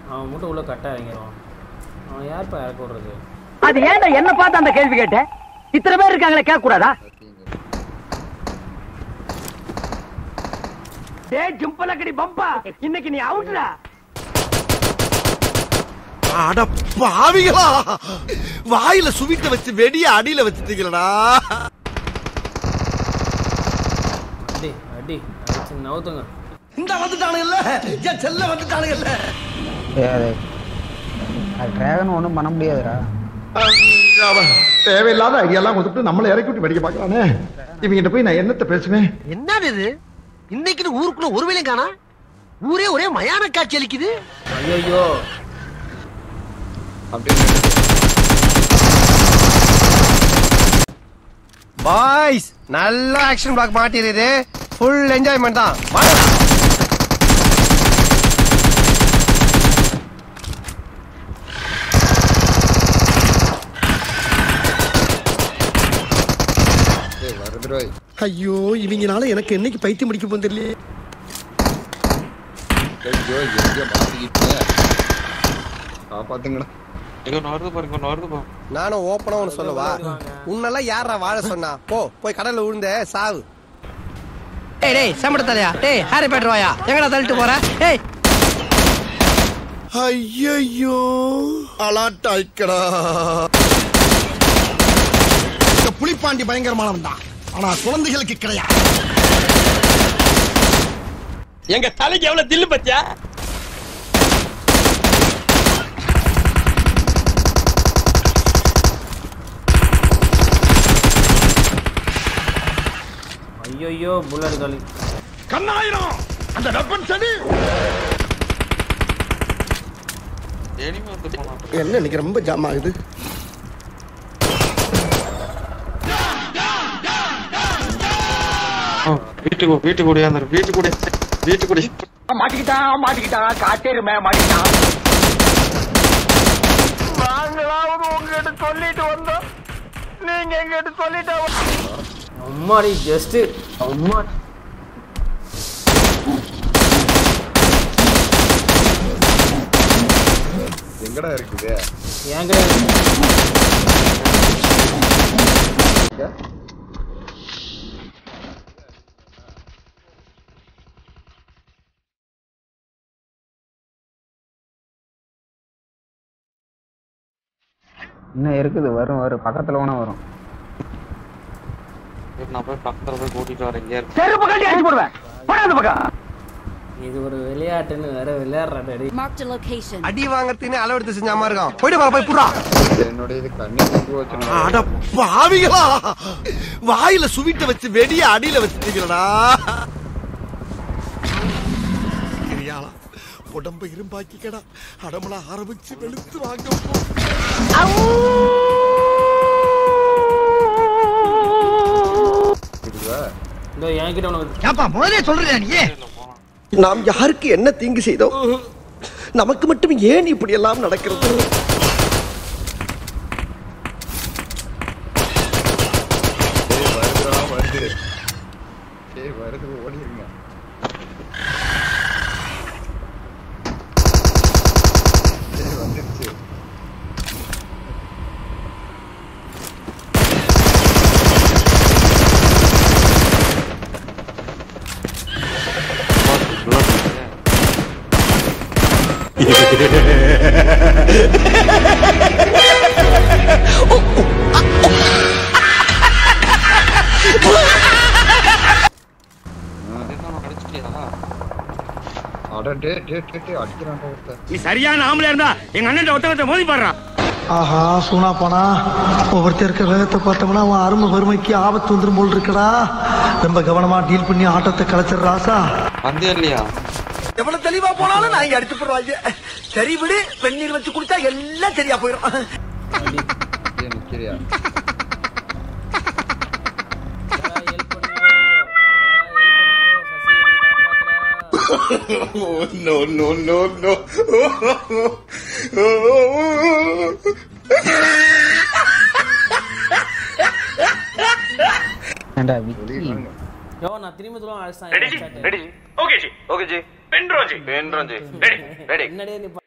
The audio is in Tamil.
அவன் மட்டும் உள்ள கட்ட இறங்கிடுவான் அவன் யார்ப்பா இறக்க விடுறது அது ஏன்டா என்ன பார்த்து அந்த கேள்வி கேட்ட இத்தனை பேர் இருக்காங்களே கேட்க கூடாதா டேய் ஜும்பலக்கடி பம்பா இன்னைக்கு நீ அவுட்ரா அட பாவிகளா வாயில சுவிட்ட வச்சு வெடிய அடியில வச்சுட்டீங்களடா அடி அடி அடிச்சு நவுத்துங்க இந்த வந்துட்டானுங்கல்ல என் செல்ல வந்துட்டானுங்கல்ல அது டிராகன் ஒன்றும் பண்ண முடியாதுடா அவன் தேவையில்லாத ஐடியாலாம் கொடுத்துட்டு நம்மளை இறக்கி விட்டு வெடிக்க பார்க்கறானே இவங்கிட்ட போய் நான் என்னத்த பேசுவேன் என்னது இது இன்னைக்கு ஊருக்குள்ள ஒரு வேலையும் காணா ஊரே ஒரே மயான காட்சி அளிக்குது ஐயோ பாய்ஸ் நல்ல ஆக்ஷன் பிளாக் மாட்டிருது ஃபுல் என்ஜாய்மெண்ட் தான் வாங்க. ஐயோ இவங்கனால எனக்கு என்னைக்கு பைத்தியம் முடிக்க போகுது தெரியலையே நானும் ஓப்பனா ஒன்று சொல்லவா உன்னெல்லாம் யாரா வாழ சொன்னா போ போய் கடல்ல விழுந்த சாவு டேய் டேய் சம்பட தலையா டேய் ஹாரி பேட்டர் வாயா எங்கடா தள்ளிட்டு போற டேய் ஐயோ அலாட்டாய்க்கடா இந்த புலிப்பாண்டி பயங்கரமானவன் தான் ஆனா குழந்தைகளுக்கு கிடையாது எங்க தலைக்கு எவ்வளவு தில்லு பத்தியா ஐயோ புல்லட் காலி கண்ணாயிரம் அந்த வெப்பன் சனி என்ன இன்னைக்கு ரொம்ப ஜாம் ஆகுது வீட்டுக்கு வீட்டுக்கு ஓடியாந்துரு வீட்டுக்கு ஓடி வீட்டுக்கு ஓடி மாட்டிக்கிட்டான் மாட்டிக்கிட்டான் காட்டேருமே மாட்டிக்கிட்டான் நாங்களாவது உங்ககிட்ட சொல்லிட்டு வந்தோம் நீங்க எங்கிட்ட சொல்லிட்டு அம்மாடி ஜஸ்ட் அம்மா எங்கடா இருக்குது ஏன் கிடையாது இன்னும் இருக்குது வரும் வரும் பக்கத்துல வேணா வரும் நான் போய் பக்கத்துல போய் கூட்டிட்டு வரேன் இங்கே இருக்கு செருப்பு கட்டி அடிச்சு போடுவேன் போடா அந்த பக்கம் இது ஒரு விளையாட்டுன்னு வேற விளையாடுறாடி Marked a location. அடி வாங்கறதுன்னு அளவெடுத்து செஞ்ச மாதிரி இருக்கான் போயிட்டு வா போய் புறா அட பாவிகளா வாயில சுவிட்ட வச்சு வெடிய அடியில வச்சுட்டீங்களடா கிரியாளா உடம்ப இரும்பாக்கிக்கடா அடமல ஆரம்பிச்சு வெளுத்து வாங்க போ. இதோ என்கிட்ட உனக்கு ஏப்பா முதலே சொல்றியா நீ நாம் யாருக்கு என்ன தீங்கு செய்தோம் நமக்கு மட்டும் ஏன் இப்படி எல்லாம் நடக்கிறது நீ சரியான ஆம்பளை இருந்தா எங்க அண்ணன் ஒருத்தவத்தை மோதி பாடுறான் ஆஹா சூனா போனா ஒவ்வொருத்தர் இருக்க வேகத்தை பார்த்தோம்னா அவன் அருமை வறுமைக்கு ஆபத்து வந்துரும் போல் இருக்கடா ரொம்ப கவனமா டீல் பண்ணி ஆட்டத்தை கலைச்சிடுறாசா வந்தே இல்லையா எவ்வளவு தெளிவா போனாலும் நான் இங்க அடிச்சு போடுவாங்க சரி விடு வெந்நீர் வச்சு குடிச்சா எல்லாம் சரியா போயிடும் ஹெல்ப் பண்ணுங்க சசி காப்பாத்துறா நோ நோ நோ நோ ஏன்டா விக்கி யோ நான் திரும்பி சொல்லுவேன் அடிச்சான் ready okay ji okay ji பென்ட்ரோஜி பென்ட்ரோஜி ரெடி ரெடி என்னடே நீ